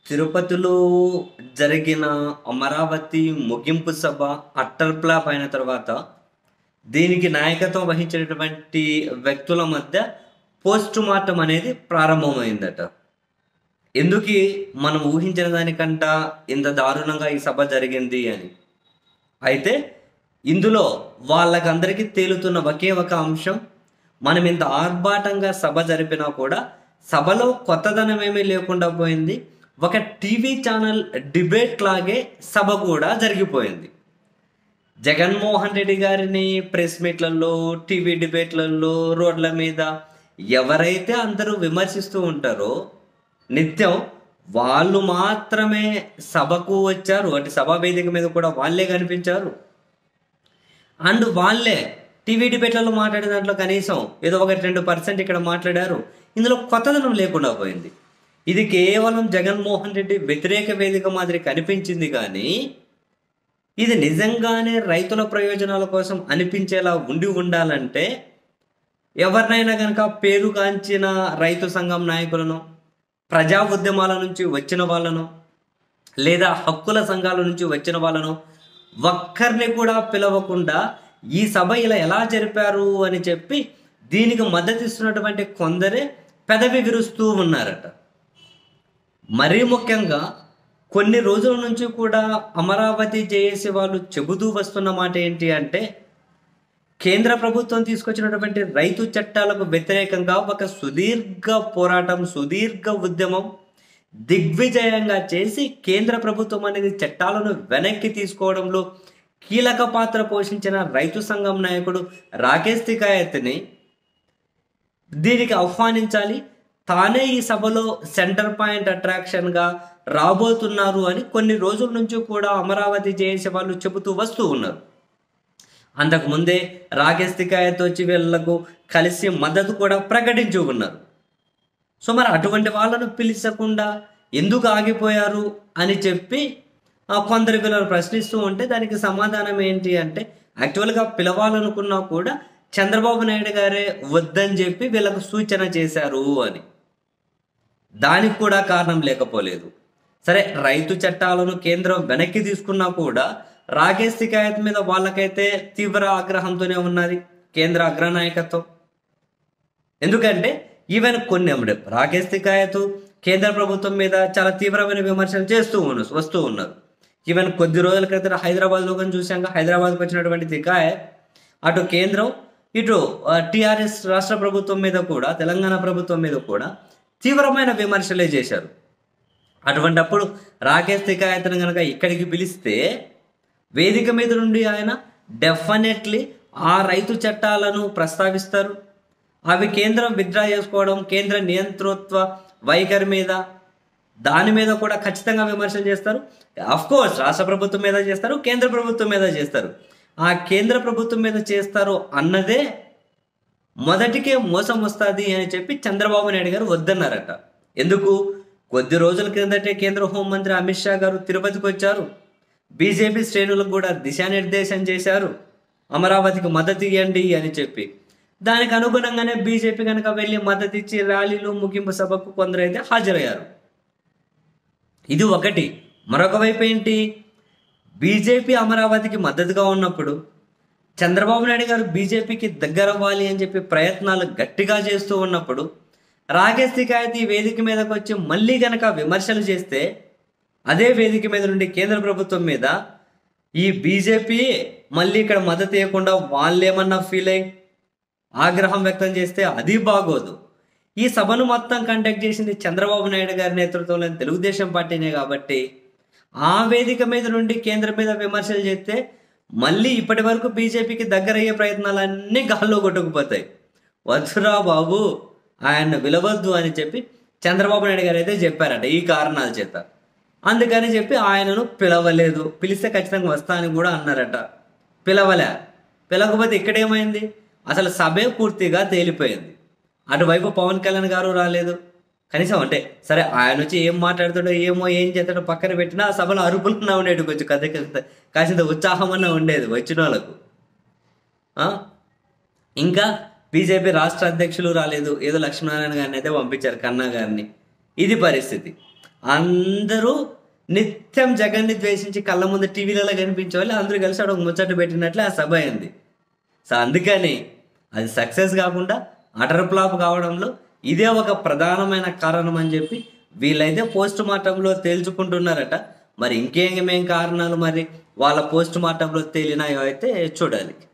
తిరుపతిలో జరిగిన అమరావతి ముగింపు సభ అట్టర్ ఫ్లాప్ అయిన తర్వాత దీనికి నాయకత్వం వహించినటువంటి వ్యక్తుల మధ్య పోస్ట్ మార్టం అనేది ప్రారంభమైందట ఎందుకు మనం ఊహించిన దానికంట ఇంత దారుణంగా ఈ సభ జరిగింది అని అయితే ఇందులో వాళ్ళకందరికీ తేలుతున్న ఒకే ఒక అంశం మనం ఇంత ఆర్భాటంగా సభ జరిపినా కూడా సభలో కొత్తదనం ఏమీ లేకుండా పోయింది ఒక టీవీ ఛానల్ డిబేట్ లాగే సభ కూడా జరిగిపోయింది జగన్మోహన్ రెడ్డి గారిని ప్రెస్ మీట్లలో టీవీ డిబేట్లలో రోడ్ల మీద ఎవరైతే అందరూ విమర్శిస్తూ ఉంటారో నిత్యం వాళ్ళు మాత్రమే సభకు వచ్చారు అంటే సభా వేదిక మీద కూడా వాళ్ళే కనిపించారు అండ్ వాళ్ళే టీవీ డిబేట్లలో మాట్లాడే దాంట్లో కనీసం ఏదో ఒకటి రెండు పర్సెంట్ ఇక్కడ మాట్లాడారు ఇందులో కొత్తదనం లేకుండా పోయింది ఇది కేవలం జగన్మోహన్ రెడ్డి వ్యతిరేక వేదిక మాదిరి కనిపించింది కానీ ఇది నిజంగానే రైతుల ప్రయోజనాల కోసం అనిపించేలా ఉండి ఉండాలంటే ఎవరినైనా కనుక పేరుగాంచిన రైతు సంఘం నాయకులను ప్రజా ఉద్యమాల నుంచి వచ్చిన వాళ్ళను లేదా హక్కుల సంఘాల నుంచి వచ్చిన వాళ్ళను ఒక్కరిని కూడా పిలవకుండా ఈ సభ ఇలా ఎలా జరిపారు అని చెప్పి దీనికి మద్దతు ఇస్తున్నటువంటి కొందరే పెదవి విరుస్తూ ఉన్నారట మరీ ముఖ్యంగా కొన్ని రోజుల నుంచి కూడా అమరావతి జేఏసీ వాళ్ళు చెబుతూ వస్తున్న మాట ఏంటి అంటే కేంద్ర ప్రభుత్వం తీసుకొచ్చినటువంటి రైతు చట్టాలకు వ్యతిరేకంగా ఒక సుదీర్ఘ పోరాటం సుదీర్ఘ ఉద్యమం దిగ్విజయంగా చేసి కేంద్ర ప్రభుత్వం అనేది చట్టాలను వెనక్కి తీసుకోవడంలో కీలక పాత్ర పోషించిన రైతు సంఘం నాయకుడు రాకేష్ తికాయత్ని దీనికి ఆహ్వానించాలి తానే ఈ సభలో సెంటర్ పాయింట్ అట్రాక్షన్గా రాబోతున్నారు అని కొన్ని రోజుల నుంచి కూడా అమరావతి జేఏసీ వాళ్ళు చెబుతూ వస్తూ ఉన్నారు అంతకుముందే రాకేష్ తికాయత్ వచ్చి వీళ్లకు కలిసి మద్దతు కూడా ప్రకటించి ఉన్నారు సో మరి అటువంటి వాళ్ళను పిలిచకుండా ఎందుకు ఆగిపోయారు అని చెప్పి ఆ కొందరు పిల్లలు ప్రశ్నిస్తూ ఉంటే దానికి సమాధానం ఏంటి అంటే యాక్చువల్గా పిలవాలనుకున్నా కూడా చంద్రబాబు నాయుడు గారే వద్దని చెప్పి వీళ్ళకు సూచన చేశారు అని దానికి కూడా కారణం లేకపోలేదు సరే రైతు చట్టాలను కేంద్రం వెనక్కి తీసుకున్నా కూడా రాకేష్ శికాయత్ మీద వాళ్ళకైతే తీవ్ర ఆగ్రహంతోనే ఉన్నది కేంద్ర అగ్రనాయకత్వం ఎందుకంటే ఈవెన్ కొన్ని అమ్మడే రాకేష్ తికాయత్ కేంద్ర ప్రభుత్వం మీద చాలా తీవ్రమైన విమర్శలు చేస్తూ ఉన్నారు వస్తూ ఉన్నారు ఈవెన్ కొద్ది రోజుల క్రితం హైదరాబాద్లో కానీ చూశాక హైదరాబాద్కి వచ్చినటువంటి తికాయత్ అటు కేంద్రం ఇటు టిఆర్ఎస్ రాష్ట్ర ప్రభుత్వం మీద కూడా తెలంగాణ ప్రభుత్వం మీద కూడా తీవ్రమైన విమర్శలే చేశారు అటువంటప్పుడు రాకేష్ తికాయత్ను కనుక ఇక్కడికి పిలిస్తే వేదిక మీద నుండి ఆయన డెఫినెట్లీ ఆ రైతు చట్టాలను ప్రస్తావిస్తారు అవి కేంద్రం విత్డ్రా చేసుకోవడం కేంద్ర నియంతృత్వ వైఖరి మీద దాని మీద కూడా ఖచ్చితంగా విమర్శలు చేస్తారు అఫ్ కోర్స్ రాష్ట్ర ప్రభుత్వం మీద చేస్తారు కేంద్ర ప్రభుత్వం మీద చేస్తారు ఆ కేంద్ర ప్రభుత్వం మీద చేస్తారు అన్నదే మొదటికే మోసం వస్తుంది అని చెప్పి చంద్రబాబు నాయుడు గారు వద్దన్నారట ఎందుకు కొద్ది రోజుల క్రిందటే కేంద్ర హోంమంత్రి అమిత్ షా గారు తిరుపతికి వచ్చారు బీజేపీ శ్రేణులకు కూడా దిశానిర్దేశం చేశారు అమరావతికి మద్దతు ఇవ్వండి అని చెప్పి దానికి అనుగుణంగానే బీజేపీ కనుక వెళ్ళి మద్దతు ఇచ్చి ర్యాలీలు ముగింపు సభకు కొందరైతే హాజరయ్యారు ఇది ఒకటి మరొక వైపు ఏంటి బీజేపీ అమరావతికి మద్దతుగా ఉన్నప్పుడు చంద్రబాబు నాయుడు గారు బీజేపీకి దగ్గర అవ్వాలి అని చెప్పి ప్రయత్నాలు గట్టిగా చేస్తూ ఉన్నప్పుడు రాకేష్ తికాయత్ ఈ వేదిక మీదకి వచ్చి మళ్ళీ గనక విమర్శలు చేస్తే అదే వేదిక మీద నుండి కేంద్ర ప్రభుత్వం మీద ఈ బీజేపీ మళ్ళీ ఇక్కడ మద్దతు ఇవ్వకుండా వాళ్ళేమన్నా ఫీల్ అయ్యి ఆగ్రహం వ్యక్తం చేస్తే అది బాగోదు ఈ సభను మొత్తం కండక్ట్ చేసింది చంద్రబాబు నాయుడు గారి నేతృత్వంలోని తెలుగుదేశం పార్టీనే కాబట్టి ఆ వేదిక మీద నుండి కేంద్రం మీద విమర్శలు చేస్తే మళ్ళీ ఇప్పటి వరకు బీజేపీకి దగ్గరయ్యే ప్రయత్నాలన్నీ గాల్లో కొట్టుకుపోతాయి వద్దురా బాబు ఆయన విలవద్దు అని చెప్పి చంద్రబాబు నాయుడు గారు అయితే చెప్పారట ఈ కారణాల చేత అందుకని చెప్పి ఆయనను పిలవలేదు పిలిస్తే ఖచ్చితంగా వస్తా అని కూడా అన్నారట పిలవలే పిలవకపోతే ఇక్కడేమైంది అసలు సభే పూర్తిగా తేలిపోయింది అటువైపు పవన్ కళ్యాణ్ గారు రాలేదు కనీసం అంటే సరే ఆయన వచ్చి ఏం మాట్లాడుతాడో ఏమో ఏం చేస్తాడో పక్కన పెట్టినా ఆ సభలో అరుపులన్నా ఉండేది కొంచెం కథ కాసింత ఉత్సాహం అన్న ఉండేది వచ్చిన వాళ్ళకు ఆ? ఇంకా బీజేపీ రాష్ట్ర అధ్యక్షులు రాలేదు ఏదో లక్ష్మీనారాయణ గారిని అయితే పంపించారు కన్నా గారిని ఇది పరిస్థితి అందరూ నిత్యం జగన్ని ద్వేషించి కళ్ళ ముందు టీవీలలో కనిపించే వాళ్ళు అందరూ కలిసి ఆడ ఒక ముచ్చట పెట్టినట్లే ఆ సభ అయింది సో అందుకని అది సక్సెస్ కాకుండా అటర్ ఫ్లాప్ కావడంలో ఇదే ఒక ప్రధానమైన కారణం అని చెప్పి వీళ్ళైతే పోస్ట్ మార్టంలో తేల్చుకుంటున్నారట మరి ఇంకేమేం కారణాలు మరి వాళ్ళ పోస్ట్ మార్టంలో తేలినాయో అయితే చూడాలి